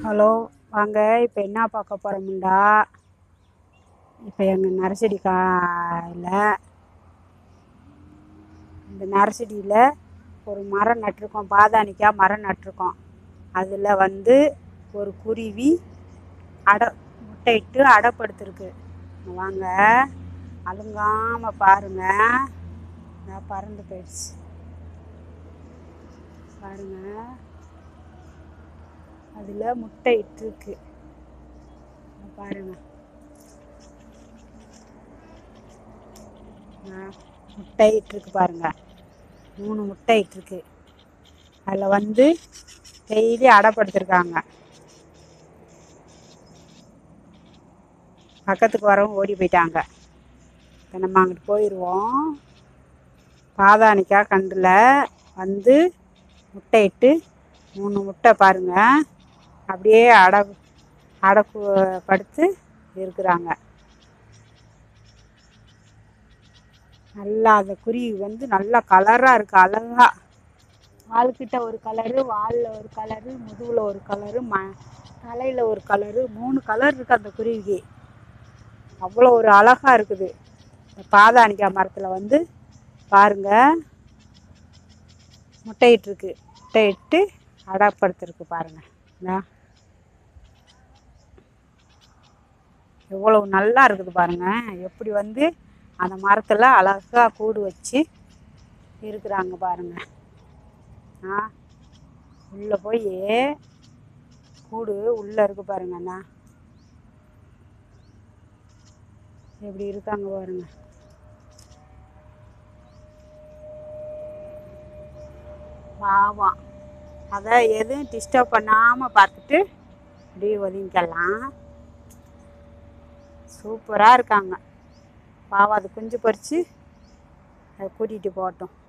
Hello வாங்க இப்போ என்ன பார்க்க போகிறோமுண்டா இப்போ எங்கள் நர்சரி காயில் இந்த நர்சரியில் ஒரு மரம் நட்டிருக்கோம் பாதானிக்காய் மரம் நட்டிருக்கோம் அதில் வந்து ஒரு குருவி அடை முட்டையிட்டு அடைப்படுத்திருக்கு வாங்க அலுங்காமல் பாருங்க நான் பறந்து போயிடுச்சு பாருங்க அதில் முட்டை இட்டிருக்கு இங்க பாருங்க ஆ, முட்டை இட்டிருக்கு பாருங்க மூணு முட்டை இட்டிருக்கு அதில் வந்து டெய்லி அடைப்படுத்திருக்காங்க பக்கத்துக்கு வரவும் ஓடி போயிட்டாங்க இப்போ நம்ம அங்கிட்டு போயிடுவோம் பாதானிக்காய் கண்டில் வந்து முட்டையிட்டு மூணு முட்டை பாருங்க அப்படியே அடை அடப்பு படுத்து இருக்கிறாங்க நல்லா அந்த குருவி வந்து நல்லா கலராக இருக்குது அழகா வால்கிட்ட ஒரு கலரு வாலில் ஒரு கலரு முதுகில் ஒரு கலரு ம தலையில் ஒரு கலரு மூணு கலர் இருக்குது அந்த குருவிக்கு அவ்வளோ ஒரு அழகாக இருக்குது இந்த பாதானிக்காய் மரத்தில் வந்து பாருங்க முட்டையிட்டுருக்கு முட்டையிட்டு அடப்படுத்திருக்கு பாருங்க இந்தா. எவ்வளவு நல்லா இருக்குது பாருங்க எப்படி வந்து அந்த மரத்தில் அழகாக கூடு வச்சு இருக்கிறாங்க பாருங்க ஆ உள்ளே போய் கூடு உள்ளே இருக்கு பாருங்க அண்ணா எப்படி இருக்காங்க பாருங்க பாவம் அதை எதுவும் டிஸ்டர்ப் பண்ணாமல் பார்த்துட்டு அப்படியே ஒதுங்கிக்கலாம் சூப்பராக இருக்காங்க பாவம் அது குஞ்சு பறித்து அதை கூட்டிகிட்டு போகட்டும்